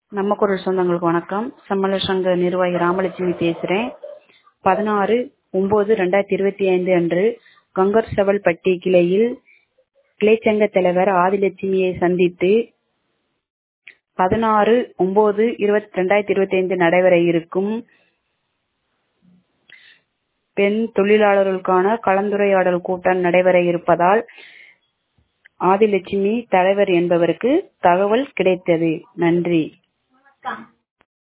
நம்ம குரல் சொந்தங்களுக்கு வணக்கம் சம்மள சங்க நிர்வாகி ராமலட்சுமி பேசுறேன் பதினாறு ஒன்பது ரெண்டாயிரத்தி இருபத்தி ஐந்து அன்று கங்கர் செவல்பட்டி கிளையில் கிளைச்சங்க தலைவர் ஆதிலட்சுமியை சந்தித்து பதினாறு ஒன்பது இருபத்தி ரெண்டாயிரத்தி இருபத்தி ஐந்து நடைபெற இருக்கும் பெண் தொழிலாளர்களுக்கான கலந்துரையாடல் கூட்டம் நடைபெற இருப்பதால் ஆதிலட்சுமி தலைவர் என்பவருக்கு தகவல் கிடைத்தது நன்றி